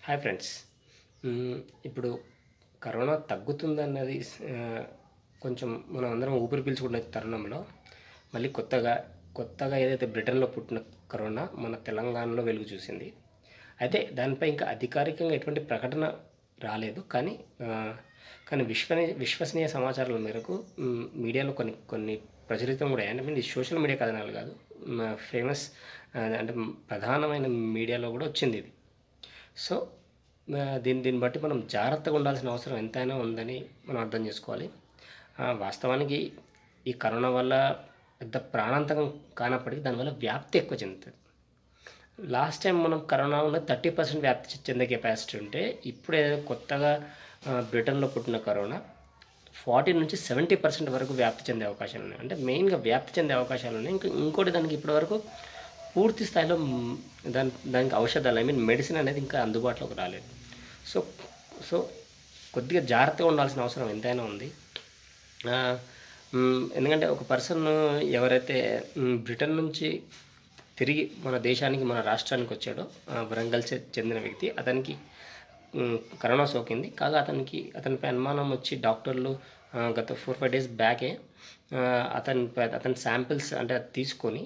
hi friends మ్మ్, ఇప్పుడు corona తగ్గుతుందన్నది ఆ, కొంచెం మనం అందరం ఊపిరి పీల్చుకునే తరుణంలో మళ్ళీ కొత్తగా కొత్తగా ఏదైతే బ్రిటన్లో పుట్టిన కరోనా మన తెలంగాణలో వెలుగు చూసింది అయితే దానిపై ఇంకా అధికారికంగా ఎటువంటి ప్రకటన రాలేదు కానీ ఆ, కానీ విశ్వనీయ విశ్వసనీయ సమాచారాల మేరకు మ్, మీడియాలో కొన్ని కొన్ని ప్రచురితం కూడా అయ్యాయి మీన్ ఇది సోషల్ మీడియా కథనాలు కాదు ఫేమస్ అంటే ప్రధానమైన మీడియాలో కూడా వచ్చింది ఇది సో ఆ, దీన్ని దీన్ని బట్టి మనం జాగ్రత్తగా ఉండాల్సిన అవసరం ఎంతైనా ఉందని మనం అర్థం చేసుకోవాలి ఆ, వాస్తవానికి ఈ కరోనా వల్ల పెద్ద ప్రాణాంతకం కానప్పటికీ దానివల్ల వ్యాప్తి ఎక్కువ చెందుతుంది లాస్ట్ టైం మనం కరోనా ఉన్న థర్టీ పర్సెంట్ వ్యాప్తి చెందే కెపాసిటీ ఉంటే ఇప్పుడు ఏదో కొత్తగా ఆ, బ్రిటన్లో పుట్టిన కరోనా ఫార్టీ నుంచి సెవెంటీ పర్సెంట్ వరకు వ్యాప్తి చెందే అవకాశాలు ఉన్నాయి అంటే మెయిన్గా వ్యాప్తి చెందే అవకాశాలు ఉన్నాయి ఇంకా ఇంకోటి దానికి ఇప్పటివరకు పూర్తి స్థాయిలో మ్, దాని దానికి ఔషధాలు ఐ మీన్ మెడిసిన్ అనేది ఇంకా అందుబాటులోకి రాలేదు సో సో కొద్దిగా జాగ్రత్తగా ఉండాల్సిన అవసరం ఎంతైనా ఉంది ఆ, మ్, ఎందుకంటే ఒక పర్సన్ ఎవరైతే మ్, బ్రిటన్ నుంచి తిరిగి మన దేశానికి మన రాష్ట్రానికి వచ్చాడో ఆ, వరంగల్ చె- చెందిన వ్యక్తి అతనికి మ్, కరోనా సోకింది కాగా అతనికి అతనిపై అనుమానం వచ్చి డాక్టర్లు ఆ, గత ఫోర్ ఫైవ్ డేస్ బ్యాకే ఆ, అతని పై- అతని శాంపిల్స్ అంటే అది తీసుకొని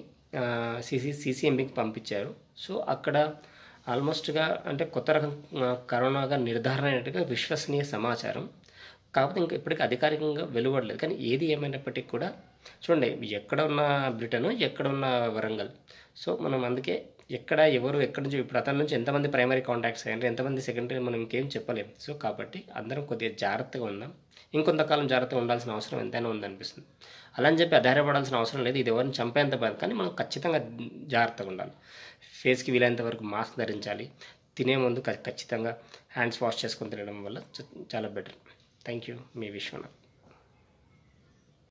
సిసి సిసిఎంబికి పంపించారు సో అక్కడ ఆల్మోస్ట్గా అంటే కొత్త రకం ఆ, కరోనాగా నిర్ధారణ అయినట్టుగా విశ్వసనీయ సమాచారం కాకపోతే ఇంకా ఇప్పటికీ అధికారికంగా వెలువడలేదు కానీ ఏది ఏమైనప్పటికీ కూడా చూడండి ఎక్కడ ఉన్న బ్రిటన్ ఎక్కడ ఉన్న వరంగల్ సో మనం అందుకే ఎక్కడ ఎవరు ఎక్కడి నుంచి ఇప్పుడు అతని నుంచి ఎంతమంది ప్రైమరీ కాంటాక్ట్స్ అయ్యారు ఎంతమంది సెకండరీ మనం ఇంకేం చెప్పలేం సో కాబట్టి అందరం కొద్దిగా జాగ్రత్తగా ఉందాం ఇంకొంతకాలం జాగ్రత్తగా ఉండాల్సిన అవసరం ఎంతైనా ఉందనిపిస్తుంది అలా అని చెప్పి అధైర్యపడాల్సిన అవసరం లేదు ఇది ఎవరిని చంపేంత బాధ కానీ మనం ఖచ్చితంగా జాగ్రత్తగా ఉండాలి ఫేస్కి వీలైనంత వరకు మాస్క్ ధరించాలి తినే ముందు ఖ- ఖచ్చితంగా హ్యాండ్స్ వాష్ చేసుకొని తినడం వల్ల చ- చాలా బెటర్ థ్యాంక్ యూ మీ విశ్వనాథ్